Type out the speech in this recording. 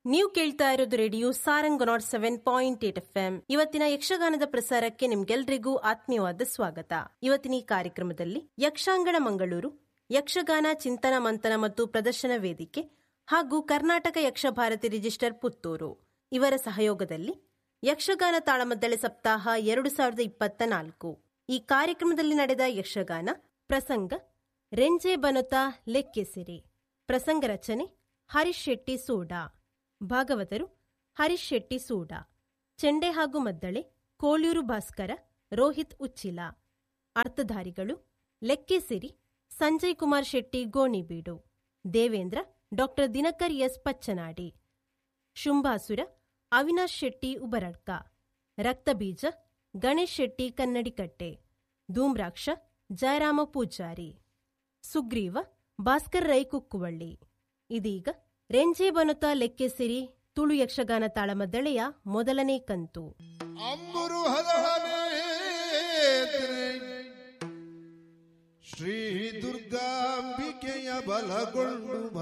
ನೀವು ಕೇಳ್ತಾ ಇರೋದು radio Sarang naught seven point eight F M ಇವತ್ತಿನ ಯಕ್ಷಗಾನದ ಪ್ರಸಾರಕ್ಕೆ ನಿಮ್ಗೆಲ್ರಿಗೂ ಆತ್ಮೀಯವಾದ ಸ್ವಾಗತ ಇವತ್ತಿನ ಈ ಕಾರ್ಯಕ್ರಮದಲ್ಲಿ ಯಕ್ಷಾಂಗಣ ಮಂಗಳೂರು ಯಕ್ಷಗಾನ ಚಿಂತನ ಮಂಥನ ಮತ್ತು ಪ್ರದರ್ಶನ ವೇದಿಕೆ ಹಾಗೂ ಕರ್ನಾಟಕ ಯಕ್ಷಭಾರತಿ ರಿಜಿಸ್ಟರ್ ಪುತ್ತೂರು ಇವರ ಸಹಯೋಗದಲ್ಲಿ ಯಕ್ಷಗಾನ ತಾಳಮದ್ದಳೆ ಸಪ್ತಾಹ ಎರಡು ಸಾವಿರದ ಇಪ್ಪತ್ತ ನಾಲ್ಕು ಈ ಕಾರ್ಯಕ್ರಮದಲ್ಲಿ ನಡೆದ ಯಕ್ಷಗಾನ ಪ್ರಸಂಗ ರೆಂಜೆ ಬನುತ ಲೆಕ್ಕೆಸಿರಿ ಪ್ರಸಂಗ ರಚನೆ ಹರೀಶ್ ಶೆಟ್ಟಿ ಸೂಡಾ ಭಾಗವತರು ಹರೀಶ್ ಶೆಟ್ಟಿ ಸೂಡಾ ಚೆಂಡೆ ಹಾಗೂ ಮದ್ದಳೆ ಕೋಳ್ಯೂರು ಭಾಸ್ಕರ ರೋಹಿತ್ ಉಚ್ಚಿಲ ಅರ್ಥಧಾರಿಗಳು ಲೆಕ್ಕೆಸಿರಿ ಸಂಜಯ್ ಕುಮಾರ್ ಶೆಟ್ಟಿ ಗೋಣಿಬೀಡು ದೇವೇಂದ್ರ ಡಾಕ್ಟರ್ ದಿನಕರ್ ಎಸ್ ಪಚ್ಚನಾಡಿ ಶುಂಭಾಸುರ ಅವಿನಾಶ್ ಶೆಟ್ಟಿ ಉಬರಡ್ಕ ರಕ್ತಬೀಜ ಗಣೇಶ್ ಶೆಟ್ಟಿ ಕನ್ನಡಿಕಟ್ಟೆ ಧೂಮ್ರಾಕ್ಷ ಜಯರಾಮ ಪೂಜಾರಿ ಸುಗ್ರೀವ ಭಾಸ್ಕರ್ ರೈ ಕುಕ್ಕುವಳ್ಳಿ ಇದೀಗ ರೆಂಜೆ ಬನುತ ಲೆಕ್ಕೆಸಿರಿ ತುಳು ಯಕ್ಷಗಾನ ತಾಳಮದ್ದಳೆಯ ಮೊದಲನೇ ಕಂತು ಅಂಬುರು ಹದಳನೇತ್ರೆ ಶ್ರೀ ದುರ್ಗಾಂಬಿಕೆಯ ಬಲಗೊಂಡು